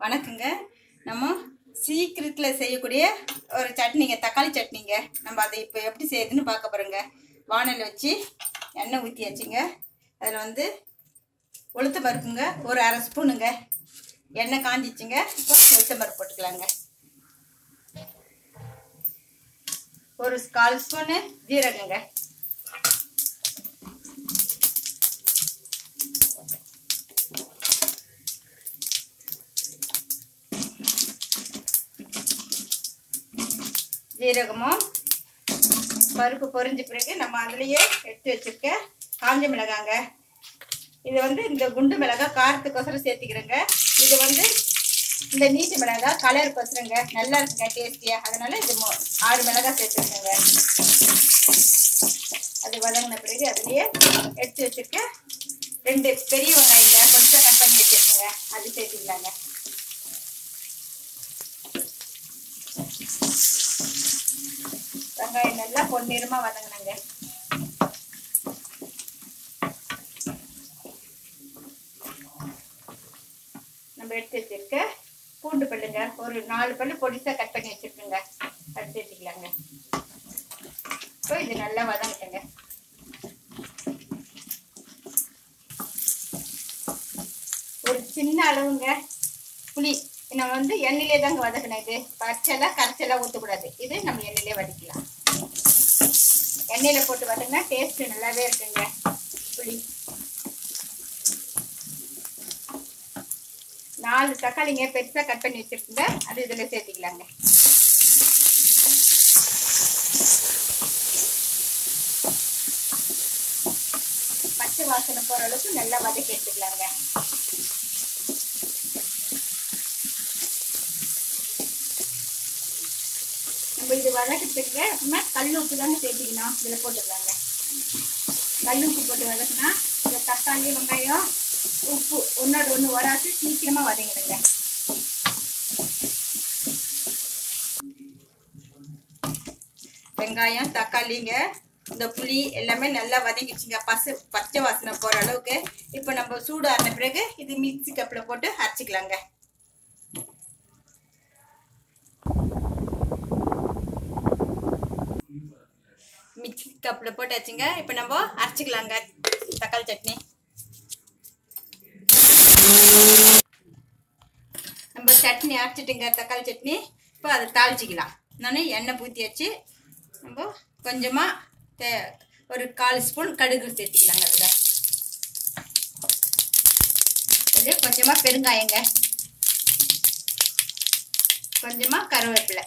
வணக்கங்க நம்ம சீக்கிரத்தில் செய்யக்கூடிய ஒரு சட்னிங்க தக்காளி சட்னிங்க நம்ம அதை இப்போ எப்படி செய்யுதுன்னு பார்க்க போகிறோங்க வானல் வச்சு எண்ணெய் ஊற்றியாச்சுங்க அதில் வந்து உளுத்த பருப்புங்க ஒரு அரை ஸ்பூனுங்க எண்ணெய் காஞ்சிச்சுங்க இப்போ உளுத்த பருப்பு போட்டுக்கலாங்க ஒரு கால் ஸ்பூனு ஜீரகங்க ஜீரகமும் பருப்பு பொரிஞ்ச பிறகு நம்ம அதுலேயே எடுத்து வச்சிருக்க காஞ்ச மிளகாங்க இது வந்து இந்த குண்டு மிளகாய் காரத்துக்கோசரம் சேர்த்திக்கிறேங்க இது வந்து இந்த நீட்டு மிளகாய் கலருக்கோசரங்க நல்லா இருக்குங்க டேஸ்டியாக அதனால இது மொ- ஆறு மிளகாய் சேர்த்துருக்கேங்க அது வதங்கின பிறகு அதுலேயே எடுத்து வச்சிருக்க ரெண்டு பெரிய வெங்காயங்க கொஞ்சம் கட் பண்ணி வச்சிருக்கேங்க அது சேர்த்துக்கலாங்க வெங்காயம் நல்லா பொன்னிறமா வதங்கினாங்க நம்ம எடுத்து வச்சிருக்க பூண்டு பல்லுங்க ஒரு நாலு பல்லு பொடிசா கட் பண்ணி வச்சிருக்கோங்க அது சேர்த்துக்கலாங்க இப்போ இது நல்லா வதங்கிட்டுங்க ஒரு சின்ன அளவுங்க புளி நம்ம வந்து எண்ணெயிலே தாங்க வதக்கணும் இது பச்சைலாம் கரைச்செல்லாம் ஊற்றக்கூடாது இது நம்ம எண்ணெயிலே வதக்கலாம் எண்ணெயில் போட்டு வதங்கினா டேஸ்ட் நல்லாவே இருக்குங்க புளி நாலு தக்காளிங்க பெருசாக கட் பண்ணி வச்சிருக்குங்க அது இதில் சேர்த்திக்கலாங்க பச்சை வாசனை போகிற அளவுக்கு நல்லா வதக்கி எடுத்துக்கலாங்க நம்ம இது வதக்கிறதுக்கு நம்ம கல் உப்பு தாங்க சேர்த்திக்கணும் இதில் போட்டுக்கலாங்க கல் உப்பு போட்டு வதக்கினா இந்த தக்காளி வெங்காயம் உப்பு ஒன்றோட ஒன்று வராது சீக்கிரமாக வதங்கிடுங்க வெங்காயம் தக்காளிங்க இந்த புளி எல்லாமே நல்லா வதங்கிடுச்சுங்க பசு பச்சை வாசனை போகிற அளவுக்கு இப்போ நம்ம சூடு ஆன பிறகு இது மிக்ஸி கப்பில் போட்டு அரைச்சிக்கலாங்க மிக்ஸி கப்பில் போட்டு வச்சுங்க இப்போ நம்ம அரைச்சிக்கலாங்க தக்காளி சட்னி நம்ம சட்னி அரைச்சிட்டுங்க தக்காளி சட்னி இப்போ அதை தாளிச்சிக்கலாம் நான் எண்ணெய் ஊற்றி வச்சு நம்ம கொஞ்சமாக தே ஒரு கால் ஸ்பூன் கடுகு சேர்த்திக்கலாங்க அதில் இது கொஞ்சமாக பெருங்காயங்க கொஞ்சமாக கருவேப்பிலை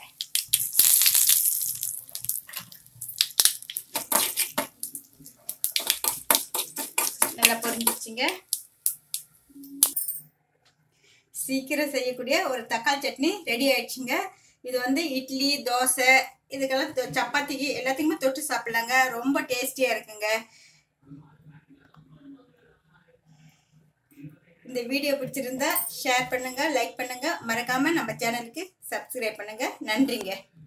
நல்லா பொரிஞ்சிச்சுங்க சீக்கிரம் செய்யக்கூடிய ஒரு தக்காளி சட்னி ரெடி ஆயிடுச்சுங்க இது வந்து இட்லி தோசை இதுக்கெல்லாம் தொ- சப்பாத்திக்கு எல்லாத்துக்குமே தொட்டு சாப்பிடலாங்க ரொம்ப டேஸ்டியா இருக்குங்க இந்த வீடியோ பிடிச்சிருந்தா ஷேர் பண்ணுங்க லைக் பண்ணுங்க மறக்காம நம்ம சேனலுக்கு சப்ஸ்கிரைப் பண்ணுங்க நன்றிங்க